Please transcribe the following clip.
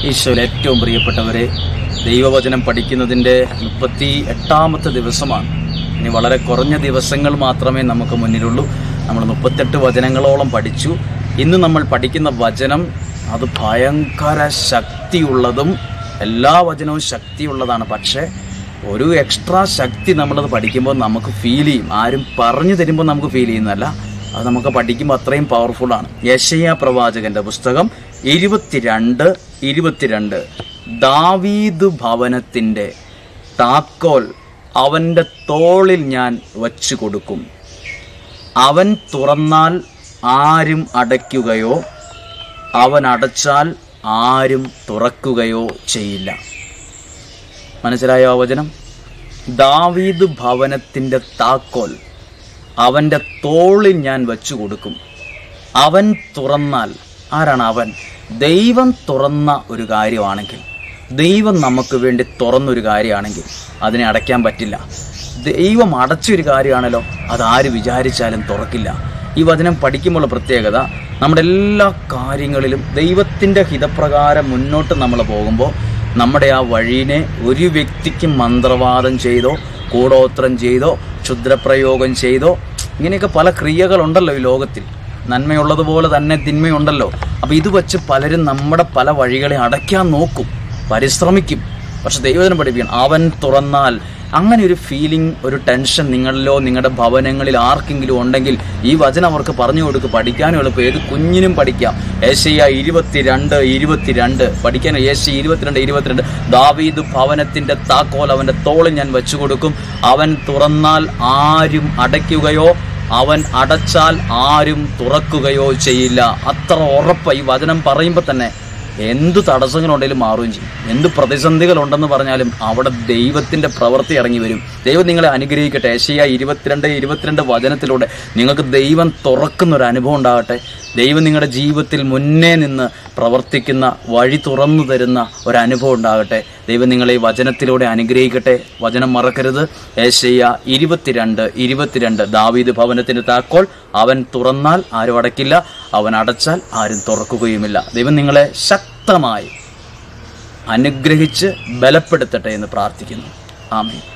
ഈശോയിൽ ഏറ്റവും പ്രിയപ്പെട്ടവരെ ദൈവവചനം പഠിക്കുന്നതിൻ്റെ മുപ്പത്തി എട്ടാമത്തെ ദിവസമാണ് ഇനി വളരെ കുറഞ്ഞ ദിവസങ്ങൾ മാത്രമേ നമുക്ക് മുന്നിലുള്ളൂ നമ്മൾ മുപ്പത്തെട്ട് വചനങ്ങളോളം പഠിച്ചു ഇന്ന് നമ്മൾ പഠിക്കുന്ന വചനം അത് ഭയങ്കര ശക്തിയുള്ളതും എല്ലാ വചനവും ശക്തിയുള്ളതാണ് പക്ഷേ ഒരു എക്സ്ട്രാ ശക്തി നമ്മളത് പഠിക്കുമ്പോൾ നമുക്ക് ഫീൽ ചെയ്യും ആരും പറഞ്ഞു തരുമ്പോൾ നമുക്ക് ഫീൽ ചെയ്യുന്നതല്ല അത് നമുക്ക് പഠിക്കുമ്പോൾ അത്രയും പവർഫുള്ളാണ് യശയ പ്രവാചകന്റെ പുസ്തകം ഇരുപത്തിരണ്ട് ഇരുപത്തിരണ്ട് ദാവീദ് ഭവനത്തിൻ്റെ താക്കോൽ അവൻ്റെ തോളിൽ ഞാൻ വച്ചു കൊടുക്കും അവൻ തുറന്നാൽ ആരും അടയ്ക്കുകയോ അവൻ അടച്ചാൽ ആരും തുറക്കുകയോ ചെയ്യില്ല മനസ്സിലായോ ആ വചനം ദാവീദ് ഭവനത്തിൻ്റെ താക്കോൽ അവൻ്റെ തോളിൽ ഞാൻ വച്ചു കൊടുക്കും അവൻ തുറന്നാൽ ആരാണ് അവൻ ദൈവം തുറന്ന ഒരു കാര്യമാണെങ്കിൽ ദൈവം നമുക്ക് വേണ്ടി തുറന്നൊരു കാര്യമാണെങ്കിൽ അതിനെ അടയ്ക്കാൻ പറ്റില്ല ദൈവം അടച്ചൊരു കാര്യമാണല്ലോ അതാര് വിചാരിച്ചാലും തുറക്കില്ല ഈ വചനം പഠിക്കുമ്പോൾ പ്രത്യേകത നമ്മുടെ എല്ലാ കാര്യങ്ങളിലും ദൈവത്തിൻ്റെ ഹിതപ്രകാരം മുന്നോട്ട് നമ്മൾ പോകുമ്പോൾ നമ്മുടെ ആ വഴീനെ ഒരു വ്യക്തിക്ക് മന്ത്രവാദം ചെയ്തോ കൂടോത്രം ചെയ്തോ ക്ഷുദ്രപ്രയോഗം ചെയ്തോ ഇങ്ങനെയൊക്കെ പല ക്രിയകളുണ്ടല്ലോ ഈ ലോകത്തിൽ നന്മയുള്ളതുപോലെ തന്നെ തിന്മയുണ്ടല്ലോ അപ്പോൾ ഇത് വെച്ച് പലരും നമ്മുടെ പല വഴികളെ അടയ്ക്കാൻ നോക്കും പരിശ്രമിക്കും പക്ഷെ ദൈവത്തിനെ പഠിപ്പിക്കണം അവൻ തുറന്നാൽ അങ്ങനെ ഒരു ഫീലിംഗ് ഒരു ടെൻഷൻ നിങ്ങളിലോ നിങ്ങളുടെ ഭവനങ്ങളിൽ ആർക്കെങ്കിലും ഉണ്ടെങ്കിൽ ഈ വചനം അവർക്ക് പറഞ്ഞു കൊടുക്കുക പഠിക്കാനും എളുപ്പം ഏത് കുഞ്ഞിനും പഠിക്കാം ഏഷ്യ ഇരുപത്തിരണ്ട് ഇരുപത്തിരണ്ട് പഠിക്കാൻ ഏഷ്യ ഇരുപത്തിരണ്ട് ഇരുപത്തിരണ്ട് ദാവീദ് ഭവനത്തിന്റെ താക്കോൽ അവന്റെ തോളിൽ ഞാൻ വെച്ചു കൊടുക്കും അവൻ തുറന്നാൽ ആരും അടയ്ക്കുകയോ അവൻ അടച്ചാൽ ആരും തുറക്കുകയോ ചെയ്യില്ല അത്ര ഉറപ്പ് ഈ വചനം പറയുമ്പോൾ തന്നെ എന്ത് തടസ്സങ്ങളുണ്ടെങ്കിലും മാറുകയും ചെയ്യും എന്ത് പ്രതിസന്ധികളുണ്ടെന്ന് പറഞ്ഞാലും അവിടെ ദൈവത്തിന്റെ പ്രവൃത്തി ഇറങ്ങി വരും ദൈവം നിങ്ങളെ അനുഗ്രഹിക്കട്ടെ ഏഷ്യ ഇരുപത്തിരണ്ട് ഇരുപത്തിരണ്ട് വചനത്തിലൂടെ നിങ്ങൾക്ക് ദൈവം തുറക്കുന്ന ഒരു അനുഭവം ഉണ്ടാകട്ടെ ദൈവം നിങ്ങളുടെ ജീവിതത്തിൽ മുന്നേ നിന്ന് പ്രവർത്തിക്കുന്ന വഴി തുറന്നു തരുന്ന ഒരു അനുഭവം ഉണ്ടാകട്ടെ ദൈവം നിങ്ങളെ ഈ വചനത്തിലൂടെ അനുഗ്രഹിക്കട്ടെ വചനം മറക്കരുത് ഏഷ്യ ഇരുപത്തിരണ്ട് ഇരുപത്തിരണ്ട് ദാവീദ് ഭവനത്തിന്റെ താക്കോൽ അവൻ തുറന്നാൽ ആരും അടയ്ക്കില്ല അവൻ അടച്ചാൽ ആരും തുറക്കുകയുമില്ല ദൈവം നിങ്ങളെ ശക്തമായി അനുഗ്രഹിച്ച് ബലപ്പെടുത്തട്ടെ എന്ന് പ്രാർത്ഥിക്കുന്നു ആമേൻ